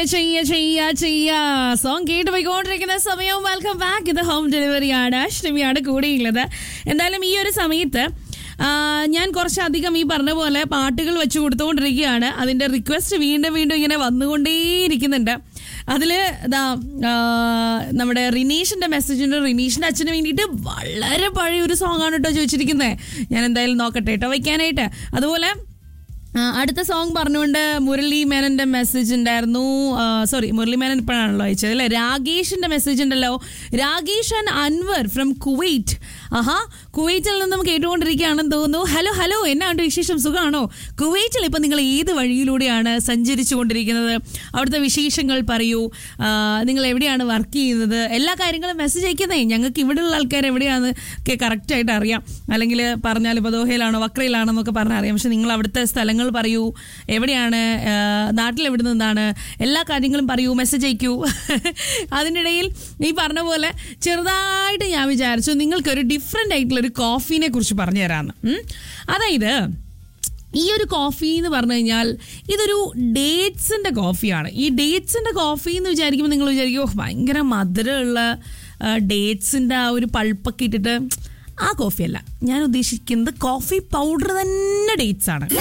ചെയ്യ ചെയ്യ ചെയ്യ സോങ് കേട്ട് പോയിക്കൊണ്ടിരിക്കുന്ന സമയവും വെൽക്കം ബാക്ക് ഇത് ഹോം ഡെലിവറിയാണ് അഷ്ടമിയാണ് കൂടെയുള്ളത് എന്തായാലും ഈ ഒരു സമയത്ത് ആ, ഞാൻ കുറച്ചധികം ഈ പറഞ്ഞ പോലെ പാട്ടുകൾ വെച്ച് കൊടുത്തുകൊണ്ടിരിക്കുകയാണ് അതിന്റെ റിക്വസ്റ്റ് വീണ്ടും വീണ്ടും ഇങ്ങനെ വന്നുകൊണ്ടേയിരിക്കുന്നുണ്ട് അതിൽ ഇതാ ആ, നമ്മുടെ റിനീഷിന്റെ മെസ്സേജുണ്ട് റിനീഷിന്റെ അച്ഛന് വേണ്ടിയിട്ട് വളരെ പഴയ ഒരു സോങ് ആണ് കേട്ടോ ചോദിച്ചിരിക്കുന്നത് ഞാൻ എന്തായാലും നോക്കട്ടെ കേട്ടോ വയ്ക്കാനായിട്ട് അതുപോലെ ആ, അടുത്ത സോങ് പറഞ്ഞുകൊണ്ട് മുരളി മേനന്റെ മെസ്സേജ് ഉണ്ടായിരുന്നു സോറി മുരളി മേനൻ ഇപ്പോഴാണല്ലോ അയച്ചത് അല്ലേ രാഗേഷിന്റെ മെസ്സേജ് ഉണ്ടല്ലോ Ragesh and Anwar from Kuwait ആഹാ കുവൈറ്റിൽ നിന്നും കേട്ടുകൊണ്ടിരിക്കുകയാണെന്ന് തോന്നുന്നു ഹലോ ഹലോ എന്നാണ്ട് വിശേഷം സുഖമാണോ കുവൈറ്റിൽ ഇപ്പം നിങ്ങൾ ഏത് വഴിയിലൂടെയാണ് സഞ്ചരിച്ചു കൊണ്ടിരിക്കുന്നത് അവിടുത്തെ വിശേഷങ്ങൾ പറയൂ ആ, നിങ്ങൾ എവിടെയാണ് വർക്ക് ചെയ്യുന്നത് എല്ലാ കാര്യങ്ങളും മെസ്സേജ് അയക്കുന്നേ ഞങ്ങൾക്ക് ഇവിടെയുള്ള ആൾക്കാർ എവിടെയാണെന്ന് ഒക്കെ കറക്റ്റായിട്ട് അറിയാം അല്ലെങ്കിൽ പറഞ്ഞാൽ ഇപ്പോൾ ദോഹയിലാണോ വക്രയിലാണോ എന്നൊക്കെ പറഞ്ഞാൽ അറിയാം പക്ഷെ നിങ്ങൾ അവിടുത്തെ സ്ഥലങ്ങൾ പറയൂ എവിടെയാണ് ആ, നാട്ടിൽ എവിടെ നിന്നാണ് എല്ലാ കാര്യങ്ങളും പറയൂ മെസ്സേജ് അയക്കൂ അതിനിടയിൽ ഈ പറഞ്ഞ പോലെ ചെറുതായിട്ട് ഞാൻ വിചാരിച്ചു നിങ്ങൾക്കൊരു ഡിഫറെൻ്റ് ആയിട്ടുള്ള ഒരു കോഫീനെ കുറിച്ച് പറഞ്ഞു തരാമെന്ന് ഉം. അതായത് ഈ ഒരു കോഫി എന്ന് പറഞ്ഞു കഴിഞ്ഞാൽ ഇതൊരു ഡേറ്റ്സിന്റെ കോഫിയാണ് ഈ ഡേറ്റ്സിന്റെ കോഫി എന്ന് വിചാരിക്കുമ്പോൾ നിങ്ങൾ വിചാരിക്കും "ഓ, ഭയങ്കര മധുരമുള്ള ഡേറ്റ്സിന്റെ ആ ഒരു പൾപ്പൊക്കെ ഇട്ടിട്ട് ആ കോഫിയല്ല ഞാൻ ഉദ്ദേശിക്കുന്നത് കോഫി പൗഡർ തന്നെ ഡേറ്റ്സ് ആണ്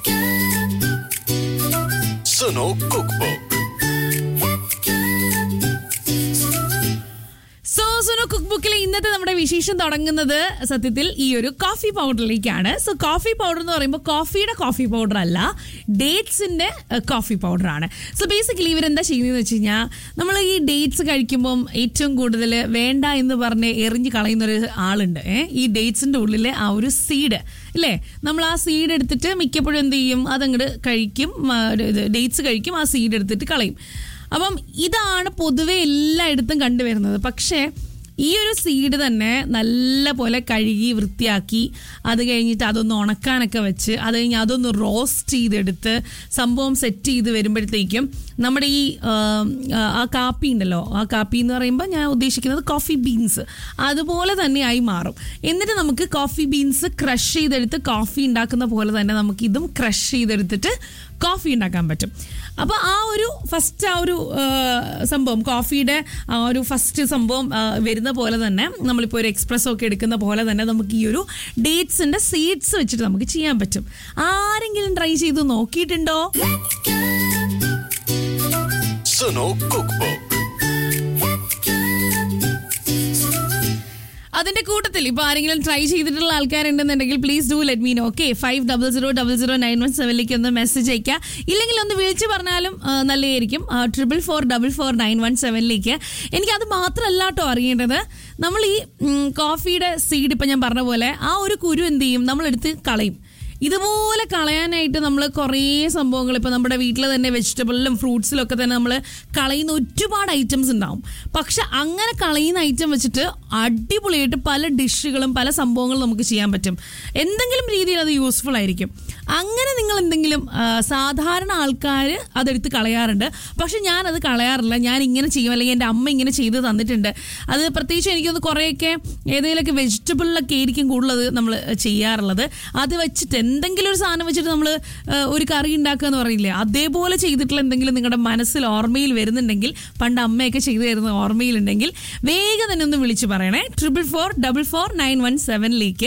Suno cook book so Sunu cook ബുക്കിലെ ഇന്നത്തെ നമ്മുടെ വിശേഷം തുടങ്ങുന്നത് സത്യത്തിൽ ഈ ഒരു കോഫി പൗഡറിലേക്കാണ് സോ കോഫി പൗഡർ എന്ന് പറയുമ്പോൾ കോഫിയുടെ കോഫി പൗഡർ അല്ല ഡേറ്റ്സിന്റെ കോഫി പൗഡർ ആണ് സോ ബേസിക്കലി ഇവരെന്താ ചെയ്യുന്നതെന്ന് വെച്ച് കഴിഞ്ഞാൽ നമ്മൾ ഈ ഡേറ്റ്സ് കഴിക്കുമ്പം ഏറ്റവും കൂടുതൽ വേണ്ട എന്ന് പറഞ്ഞ് എറിഞ്ഞ് കളയുന്ന ഒരു ആളുണ്ട് ഏ ഈ ഡേറ്റ്സിന്റെ ഉള്ളിലെ ആ ഒരു സീഡ് അല്ലേ നമ്മൾ ആ സീഡ് എടുത്തിട്ട് മിക്കപ്പോഴും എന്ത് ചെയ്യും അതങ്ങോട്ട് കഴിക്കും ഡേറ്റ്സ് കഴിക്കും ആ സീഡ് എടുത്തിട്ട് കളയും അപ്പം ഇതാണ് പൊതുവെ എല്ലായിടത്തും കണ്ടുവരുന്നത് പക്ഷേ ഈ ഒരു സീഡ് തന്നെ നല്ല പോലെ കഴുകി വൃത്തിയാക്കി അത് കഴിഞ്ഞിട്ട് അതൊന്ന് ഉണക്കാനൊക്കെ വെച്ച് അത് കഴിഞ്ഞ് അതൊന്ന് റോസ്റ്റ് ചെയ്തെടുത്ത് സംഭവം സെറ്റ് ചെയ്ത് വരുമ്പോഴത്തേക്കും നമ്മുടെ ഈ ആ, ആ കാപ്പി ഉണ്ടല്ലോ ആ കാപ്പി എന്ന് പറയുമ്പോൾ ഞാൻ ഉദ്ദേശിക്കുന്നത് കോഫി ബീൻസ് അതുപോലെ തന്നെ ആയി മാറും എന്നിട്ട് നമുക്ക് കോഫി ബീൻസ് ക്രഷ് ചെയ്തെടുത്ത് കോഫി ഉണ്ടാക്കുന്ന പോലെ തന്നെ നമുക്ക് ഇതും ക്രഷ് ചെയ്തെടുത്തിട്ട് കോഫി ഉണ്ടാക്കാൻ പറ്റും അപ്പോൾ ആ ഒരു ഫസ്റ്റ് ആ ഒരു ആ, സംഭവം കോഫിയുടെ ആ ഒരു ഫസ്റ്റ് സംഭവം ആ, വരുന്ന പോലെ തന്നെ നമ്മളിപ്പോൾ ഒരു എക്സ്പ്രസ് ഒക്കെ എടുക്കുന്ന പോലെ തന്നെ നമുക്ക് ഈ ഒരു ഡേറ്റ്സിന്റെ സീഡ്സ് വെച്ചിട്ട് നമുക്ക് ചെയ്യാൻ പറ്റും ആരെങ്കിലും ട്രൈ ചെയ്ത് നോക്കിയിട്ടുണ്ടോ സുനോ കുക്ക് ബുക്ക് അതിന്റെ കൂട്ടത്തിൽ ഇപ്പൊ ആരെങ്കിലും ട്രൈ ചെയ്തിട്ടുള്ള ആൾക്കാരുണ്ടെന്നുണ്ടെങ്കിൽ please do let me okay five double zero double zero nine one സെവനിലേക്ക് ഒന്ന് മെസ്സേജ് അയക്കുക ഇല്ലെങ്കിൽ ഒന്ന് വിളിച്ച് പറഞ്ഞാലും ആ, നല്ലതായിരിക്കും triple four double four nine one സെവനിലേക്ക് എനിക്ക് അത് മാത്രമല്ല കേട്ടോ അറിയേണ്ടത് നമ്മൾ ഈ ഉം, കോഫിയുടെ സീഡ് ഇപ്പം ഞാൻ പറഞ്ഞ പോലെ ആ ഒരു കുരു എന്ത് ചെയ്യും നമ്മളെടുത്ത് കളയും ഇതുപോലെ കളയാനായിട്ട് നമ്മൾ കുറേ സംഭവങ്ങൾ ഇപ്പോൾ നമ്മുടെ വീട്ടിൽ തന്നെ വെജിറ്റബിളിലും ഫ്രൂട്ട്സിലും ഒക്കെ തന്നെ നമ്മൾ കളയുന്ന ഒരുപാട് ഐറ്റംസ് ഉണ്ടാവും പക്ഷെ അങ്ങനെ കളയുന്ന ഐറ്റം വെച്ചിട്ട് അടിപൊളിയായിട്ട് പല ഡിഷുകളും പല സംഭവങ്ങളും നമുക്ക് ചെയ്യാൻ പറ്റും എന്തെങ്കിലും രീതിയിൽ അത് യൂസ്ഫുൾ ആയിരിക്കും അങ്ങനെ നിങ്ങൾ എന്തെങ്കിലും ആ, സാധാരണ ആൾക്കാർ അതെടുത്ത് കളയാറുണ്ട് പക്ഷെ ഞാൻ അത് കളയാറില്ല ഞാൻ ഇങ്ങനെ ചെയ്യും അല്ലെങ്കിൽ എൻ്റെ അമ്മ ഇങ്ങനെ ചെയ്ത് തന്നിട്ടുണ്ട് അത് പ്രത്യേകിച്ച് എനിക്കൊന്ന് കുറേയൊക്കെ ഏതെങ്കിലുമൊക്കെ വെജിറ്റബിളിലൊക്കെ ആയിരിക്കും കൂടുതൽ നമ്മൾ ചെയ്യാറുള്ളത് അത് വെച്ചിട്ട് എന്തെങ്കിലും ഒരു സാധനം വെച്ചിട്ട് നമ്മൾ ഒരു കറി ഉണ്ടാക്കുക എന്ന് പറയില്ലേ അതേപോലെ ചെയ്തിട്ടുള്ള എന്തെങ്കിലും നിങ്ങളുടെ മനസ്സിൽ ഓർമ്മയിൽ വരുന്നുണ്ടെങ്കിൽ പണ്ട് അമ്മയൊക്കെ ചെയ്തു തരുന്ന ഓർമ്മയിലുണ്ടെങ്കിൽ വേഗം തന്നെ ഒന്ന് വിളിച്ച് പറയണേ triple four double four nine one സെവനിലേക്ക്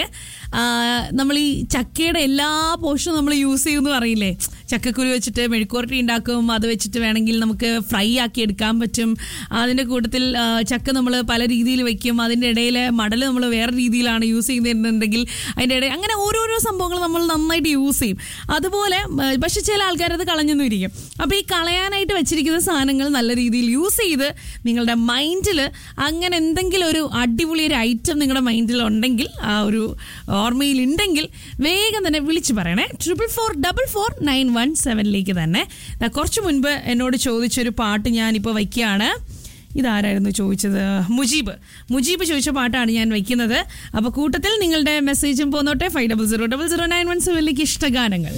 നമ്മൾ ഈ ചക്കയുടെ എല്ലാ പോഷനും നമ്മൾ യൂസ് ചെയ്യുമെന്ന് പറയില്ലേ ചക്കക്കുരു വെച്ചിട്ട് മെഴുക്കുരട്ടി ഉണ്ടാക്കും അത് വെച്ചിട്ട് വേണമെങ്കിൽ നമുക്ക് ഫ്രൈ ആക്കി എടുക്കാൻ പറ്റും അതിൻ്റെ കൂട്ടത്തിൽ ആ, ചക്ക നമ്മൾ പല രീതിയിൽ വെക്കും അതിൻ്റെ ഇടയിൽ മടൽ നമ്മൾ വേറെ രീതിയിലാണ് യൂസ് ചെയ്യുന്നുണ്ടെങ്കിൽ അതിൻ്റെ ഇടയിൽ അങ്ങനെ ഓരോരോ സംഭവങ്ങൾ നമ്മൾ നന്നായിട്ട് യൂസ് ചെയ്യും അതുപോലെ ആ, പക്ഷെ ചില ആൾക്കാരത് കളഞ്ഞൊന്നും ഇരിക്കും അപ്പോൾ ഈ കളയാനായിട്ട് വെച്ചിരിക്കുന്ന സാധനങ്ങൾ നല്ല രീതിയിൽ യൂസ് ചെയ്ത് നിങ്ങളുടെ മൈൻഡിൽ അങ്ങനെ എന്തെങ്കിലും ഒരു അടിപൊളി ഒരു ഐറ്റം നിങ്ങളുടെ മൈൻഡിൽ ഉണ്ടെങ്കിൽ ആ ഒരു ഓർമ്മയിൽ ഉണ്ടെങ്കിൽ വേഗം തന്നെ വിളിച്ചു പറയണേ triple four double four nine one സെവനിലേക്ക് തന്നെ ദാ കുറച്ച് മുൻപ് എന്നോട് ചോദിച്ചൊരു പാട്ട് ഞാനിപ്പോൾ വയ്ക്കുകയാണ് ഇതാരായിരുന്നു ചോദിച്ചത് മുജീബ് മുജീബ് ചോദിച്ച പാട്ടാണ് ഞാൻ വയ്ക്കുന്നത് അപ്പോൾ കൂട്ടത്തിൽ നിങ്ങളുടെ മെസ്സേജും പോന്നോട്ടെ five double zero double zero nine one സെവനിലേക്ക് ഇഷ്ടഗാനങ്ങൾ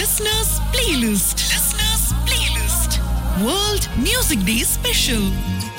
Listeners Playlist. Listeners Playlist. World Music Day Special.